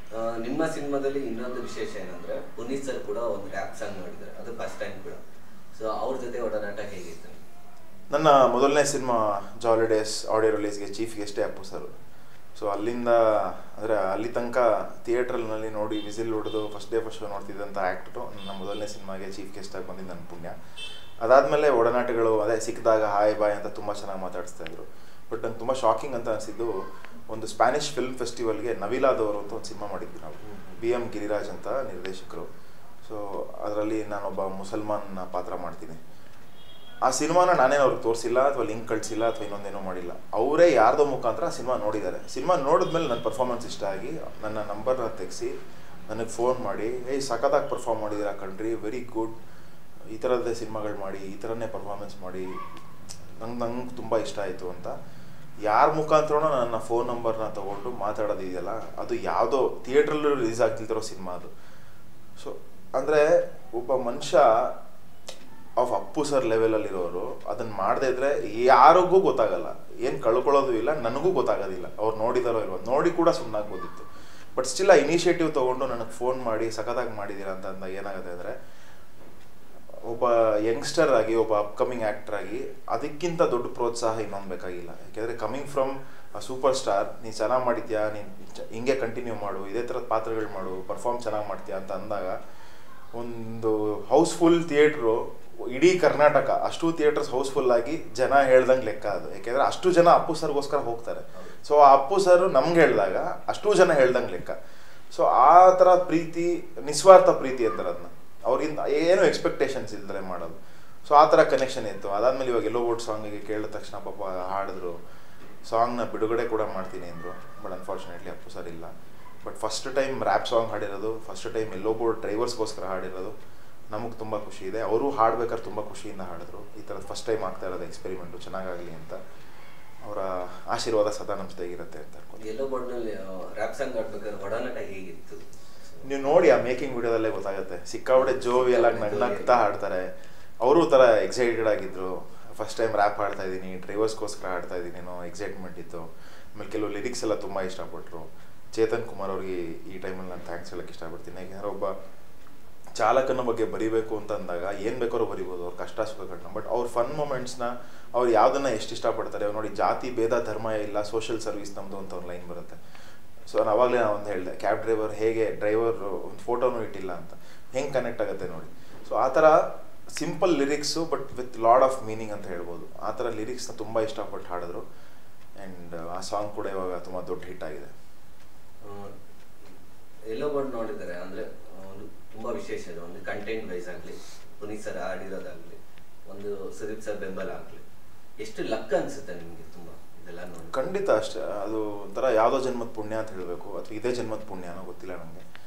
ಆ, ನಿಮ್ಮ ಸಿನಿಮಾದಲ್ಲಿ ಇನ್ನೊಂದು ವಿಶೇಷ ಏನಂದ್ರೆ ಪುನೀತ್ ಸರ್ ಕೂಡ ಒಂದು ರ್ಯಾಪ್ ಸಾಂಗ್ ಮಾಡಿದ್ದಾರೆ ಅದು ಫಸ್ಟ್ ಟೈಮ್ ಕೂಡ ಸೊ ಅವ್ರ ಜೊತೆ ಒಡನಾಟ ಹೇಗಿತ್ತು ನನ್ನ ಮೊದಲನೇ ಸಿನಿಮಾ ಜಾಲಿಡೇಸ್ ಆಡಿಯೋ ರಿಲೀಸ್ಗೆ ಚೀಫ್ ಗೆಸ್ಟೇ ಅಪ್ಪು ಸರ್ ಸೊ ಅಲ್ಲಿಂದ ಅಂದರೆ ಅಲ್ಲಿ ತನಕ ಥಿಯೇಟ್ರಲ್ನಲ್ಲಿ ನೋಡಿ ವಿಸಿಲ್ ಹೊಡೆದು ಫಸ್ಟ್ ಡೇ ಫಸ್ಟ್ ಶೋ ನೋಡ್ತಿದ್ದಂಥ ಆ್ಯಕ್ಟ್ರು ನನ್ನ ಮೊದಲನೇ ಸಿನಿಮಾಗೆ ಚೀಫ್ ಗೆಸ್ಟಾಗಿ ಬಂದಿದ್ದು ನನ್ನ ಪುಣ್ಯ ಅದಾದಮೇಲೆ ಒಡನಾಟಗಳು ಅದೇ ಸಿಕ್ಕಿದಾಗ ಹಾಯ್ ಬಾಯ್ ಅಂತ ತುಂಬ ಚೆನ್ನಾಗಿ ಮಾತಾಡಿಸ್ತಾ ಇದ್ರು ಬಟ್ ನಂಗೆ ತುಂಬ ಶಾಕಿಂಗ್ ಅಂತ ಅನಿಸಿದ್ದು ಒಂದು ಸ್ಪ್ಯಾನಿಷ್ ಫಿಲ್ಮ್ ಫೆಸ್ಟಿವಲ್ಗೆ ನವಿಲಾದವರು ಅಂತ ಒಂದು ಸಿನಿಮಾ ಮಾಡಿದ್ವಿ ನಾವು ಬಿ ಎಮ್ ಗಿರಿರಾಜ್ ಅಂತ ನಿರ್ದೇಶಕರು ಸೊ ಅದರಲ್ಲಿ ನಾನೊಬ್ಬ ಮುಸಲ್ಮಾನ್ ಪಾತ್ರ ಮಾಡ್ತೀನಿ ಆ ಸಿನಿಮಾನ ನಾನೇನು ಅವ್ರಿಗೆ ತೋರಿಸಿಲ್ಲ ಅಥವಾ ಲಿಂಕ್ ಕಳಿಸಿಲ್ಲ ಅಥವಾ ಇನ್ನೊಂದೇನೋ ಮಾಡಿಲ್ಲ ಅವರೇ ಯಾರ್ದೋ ಮುಖಾಂತರ ಆ ಸಿನಿಮಾ ನೋಡಿದ್ದಾರೆ ಸಿನಿಮಾ ನೋಡಿದ್ಮೇಲೆ ನನ್ನ ಪರ್ಫಾರ್ಮೆನ್ಸ್ ಇಷ್ಟ ಆಗಿ ನನ್ನ ನಂಬರ್ನ ತೆಗೆಸಿ ನನಗೆ ಫೋನ್ ಮಾಡಿ ಏಯ್ ಸಖತ್ತಾಗಿ ಪರ್ಫಾರ್ಮ್ ಮಾಡಿದ್ದೀರಾ ಕಣ್ರಿ ವೆರಿ ಗುಡ್ ಈ ಥರದ್ದೇ ಸಿನಿಮಾಗಳು ಮಾಡಿ ಈ ಥರನೇ ಪರ್ಫಾರ್ಮೆನ್ಸ್ ಮಾಡಿ ನಂಗೆ ನಂಗೆ ತುಂಬ ಇಷ್ಟ ಆಯಿತು ಅಂತ ಯಾರ ಮುಖಾಂತರನೋ ನನ್ನ ಫೋನ್ ನಂಬರ್ನ ತೊಗೊಂಡು ಮಾತಾಡೋದಿದೆಯಲ್ಲ ಅದು ಯಾವುದೋ ಥಿಯೇಟ್ರಲ್ಲೂ ರಿಲೀಸ್ ಆಗ್ತಿಲ್ದಿರೋ ಸಿನಿಮಾ ಅದು ಸೊ ಅಂದರೆ ಒಬ್ಬ ಮನುಷ್ಯ ಆಫ್ ಅಪ್ಪು ಸರ್ ಲೆವೆಲಲ್ಲಿರೋರು ಅದನ್ನು ಮಾಡದೇ ಇದ್ರೆ ಯಾರಿಗೂ ಗೊತ್ತಾಗಲ್ಲ ಏನು ಕಳ್ಕೊಳ್ಳೋದು ಇಲ್ಲ ನನಗೂ ಗೊತ್ತಾಗೋದಿಲ್ಲ ಅವ್ರು ನೋಡಿದಾರೋ ಇಲ್ವೋ ನೋಡಿ ಕೂಡ ಸುಮ್ಮನಾಗ್ಬೋದಿತ್ತು ಬಟ್ ಸ್ಟಿಲ್ ಆ ಇನಿಷಿಯೇಟಿವ್ ತೊಗೊಂಡು ನನಗೆ ಫೋನ್ ಮಾಡಿ ಸಖತ್ತಾಗಿ ಮಾಡಿದ್ದೀರಾ ಅಂತ ಅಂದಾಗ ಏನಾಗುತ್ತೆ ಅಂದರೆ ಒಬ್ಬ ಯಂಗ್ಸ್ಟರ್ ಆಗಿ ಒಬ್ಬ ಅಪ್ಕಮಿಂಗ್ ಆ್ಯಕ್ಟರ್ ಆಗಿ ಅದಕ್ಕಿಂತ ದೊಡ್ಡ ಪ್ರೋತ್ಸಾಹ ಇನ್ನೊಂದು ಬೇಕಾಗಿಲ್ಲ ಯಾಕೆಂದರೆ coming from a super star ನೀನು ಚೆನ್ನಾಗಿ ಮಾಡಿದ್ಯಾ ನೀನು ಹಿಂಗೆ ಕಂಟಿನ್ಯೂ ಮಾಡು ಇದೇ ಥರದ ಪಾತ್ರಗಳು ಮಾಡು ಪರ್ಫಾರ್ಮ್ ಚೆನ್ನಾಗಿ ಮಾಡ್ತೀಯಾ ಅಂತ ಅಂದಾಗ ಒಂದು ಹೌಸ್ಫುಲ್ ಥಿಯೇಟ್ರು ಇಡೀ ಕರ್ನಾಟಕ ಅಷ್ಟು ಥಿಯೇಟರ್ಸ್ ಹೌಸ್ಫುಲ್ ಆಗಿ ಜನ ಹೇಳ್ದಂಗೆ ಲೆಕ್ಕ ಅದು ಯಾಕೆಂದರೆ ಅಷ್ಟು ಜನ ಅಪ್ಪು ಸರ್ಗೋಸ್ಕರ ಹೋಗ್ತಾರೆ ಸೊ ಆ ಅಪ್ಪು ಸರ್ ನಮ್ಗೆ ಹೇಳಿದಾಗ ಅಷ್ಟು ಜನ ಹೇಳ್ದಂಗೆ ಲೆಕ್ಕ ಸೊ ಆ ಥರ ಪ್ರೀತಿ ನಿಸ್ವಾರ್ಥ ಪ್ರೀತಿ ಅಂತಾರೆ ಅದನ್ನ ಅವ್ರಿಂದ ಏನು ಎಕ್ಸ್ಪೆಕ್ಟೇಷನ್ಸ್ ಇಲ್ದರೆ ಮಾಡೋದು ಸೊ ಆ ಥರ ಕನೆಕ್ಷನ್ ಇತ್ತು ಅದಾದ್ಮೇಲೆ ಇವಾಗ ಎಲ್ಲೋ ಬೋಟ್ ಸಾಂಗಿಗೆ ಕೇಳಿದ ತಕ್ಷಣ ಪಾಪ ಹಾಡಿದ್ರು ಸಾಂಗ್ನ ಬಿಡುಗಡೆ ಕೂಡ ಮಾಡ್ತೀನಿ ಅಂದರು ಬಟ್ ಅನ್ಫಾರ್ಚುನೇಟ್ಲಿ ಅಪ್ಪು ಸರ್ ಇಲ್ಲ but first time rap song ಹಾಡಿರೋದು ಫಸ್ಟ್ ಟೈಮ್ ಎಲ್ಲೋ ಬೋರ್ಡ್ ಡ್ರೈವರ್ಸ್ಗೋಸ್ಕರ ಹಾಡಿರೋದು ನಮಗೆ ತುಂಬ ಖುಷಿ ಇದೆ ಅವರು ಹಾಡ್ಬೇಕಾದ್ರೆ ತುಂಬ ಖುಷಿಯಿಂದ ಹಾಡಿದ್ರು ಈ ಥರದ್ದು ಫಸ್ಟ್ ಟೈಮ್ ಆಗ್ತಾ ಇರೋದು ಎಕ್ಸ್ಪೆರಿಮೆಂಟು ಚೆನ್ನಾಗಾಗಲಿ ಅಂತ ಅವರ ಆಶೀರ್ವಾದ ಸದಾ ನಮ್ಮ ಜೊತೆಗಿರುತ್ತೆ ಅಂತ ಅನ್ಕೊಂಡು ಎಲ್ಲೋ ಬೋರ್ಡ್ನಲ್ಲಿ ರ್ಯಾಪ್ ಸಾಂಗ್ ಆಡ್ಬೇಕಾದ್ರೆ ಒಡನಾಟ ಹೇಗಿತ್ತು ನೀವು ನೋಡಿ ಆ ಮೇಕಿಂಗ್ ವಿಡಿಯೋದಲ್ಲೇ ಗೊತ್ತಾಗುತ್ತೆ ಸಿಕ್ಕಾಪಟ್ಟೆ ಜೋವಿ ಎಲ್ಲ ನಗ್ನಗ್ತಾ ಹಾಡ್ತಾರೆ ಅವರು ಥರ ಎಕ್ಸೈಟೆಡ್ ಆಗಿದ್ರು ಫಸ್ಟ್ ಟೈಮ್ ರ್ಯಾಪ್ ಹಾಡ್ತಾ ಇದ್ದೀನಿ ಡ್ರೈವರ್ಸ್ಗೋಸ್ಕರ ಹಾಡ್ತಾ ಇದ್ದೀನಿ ಏನೋ ಎಕ್ಸೈಟ್ಮೆಂಟ್ ಇತ್ತು ಆಮೇಲೆ ಕೆಲವು ಲಿರಿಕ್ಸ್ ಎಲ್ಲ ತುಂಬ ಇಷ್ಟಪಟ್ಟರು ಚೇತನ್ ಕುಮಾರ್ ಅವ್ರಿಗೆ ಈ ಟೈಮಲ್ಲಿ ನಾನು ಥ್ಯಾಂಕ್ಸ್ ಹೇಳಕ್ಕೆ ಇಷ್ಟಪಡ್ತೀನಿ ಯಾಕೆಂದರೆ ಒಬ್ಬ ಚಾಲಕನ ಬಗ್ಗೆ ಬರಿಬೇಕು ಅಂತ ಅಂದಾಗ ಏನು ಬೇಕಾದ್ರೂ ಬರಿಬೋದು ಅವ್ರ ಕಷ್ಟ ಸುಖಗಳನ್ನ ಬಟ್ ಅವ್ರ ಫನ್ ಮೂಮೆಂಟ್ಸ್ನ ಅವ್ರು ಯಾವುದನ್ನ ಎಷ್ಟು ಇಷ್ಟಪಡ್ತಾರೆ ಅವ್ರು ನೋಡಿ ಜಾತಿ ಭೇದ ಧರ್ಮ ಇಲ್ಲ ಸೋಷಿಯಲ್ ಸರ್ವಿಸ್ ನಮ್ಮದು ಅಂತ ಒಂದು ಲೈನ್ ಬರುತ್ತೆ ಸೊ ನಾನು ಅವಾಗಲೇ ನಾನು ಒಂದು ಹೇಳಿದೆ ಕ್ಯಾಬ್ ಡ್ರೈವರ್ ಹೇಗೆ ಡ್ರೈವರ್ ಒಂದು ಫೋಟೋನೂ ಇಟ್ಟಿಲ್ಲ ಅಂತ ಹೆಂಗೆ ಕನೆಕ್ಟ್ ಆಗುತ್ತೆ ನೋಡಿ ಸೊ ಆ ಥರ simple lyrics but with lot of meaning ಅಂತ ಹೇಳ್ಬೋದು ಆ ಥರ ಲಿರಿಕ್ಸ್ನ ತುಂಬ ಇಷ್ಟಪಟ್ಟು ಹಾಡಿದ್ರು ಆ್ಯಂಡ್ ಆ ಸಾಂಗ್ ಕೂಡ ಇವಾಗ ತುಂಬ ದೊಡ್ಡ ಹಿಟ್ ಆಗಿದೆ ಎಲ್ಲೋ ಬೋರ್ಡ್ ನೋಡಿದ್ದಾರೆ ಅಂದ್ರೆ ಆ, ಒಂದು ತುಂಬಾ ವಿಶೇಷ ಇದೆ ಒಂದು ಕಂಟೆಂಟ್ ವೈಸ್ ಆಗ್ಲಿ ಪುನೀತ್ ಸರ್ ಆಡಿರೋದಾಗ್ಲಿ ಒಂದು ಸುದೀಪ್ ಸರ್ ಬೆಂಬಲ ಆಗ್ಲಿ ಎಷ್ಟು ಲಕ್ ಅನ್ಸುತ್ತೆ ನಿಮ್ಗೆ ತುಂಬಾ ಇದೆಲ್ಲ ನೋಡಿ ಖಂಡಿತ ಅಷ್ಟೇ ಅದು ಒಂಥರ ಯಾವುದೋ ಜನ್ಮದ ಪುಣ್ಯ ಅಂತ ಹೇಳಬೇಕು ಅಥವಾ ಇದೇ ಜನ್ಮದ ಪುಣ್ಯ ಅನ್ನೋ ಗೊತ್ತಿಲ್ಲ ನನಗೆ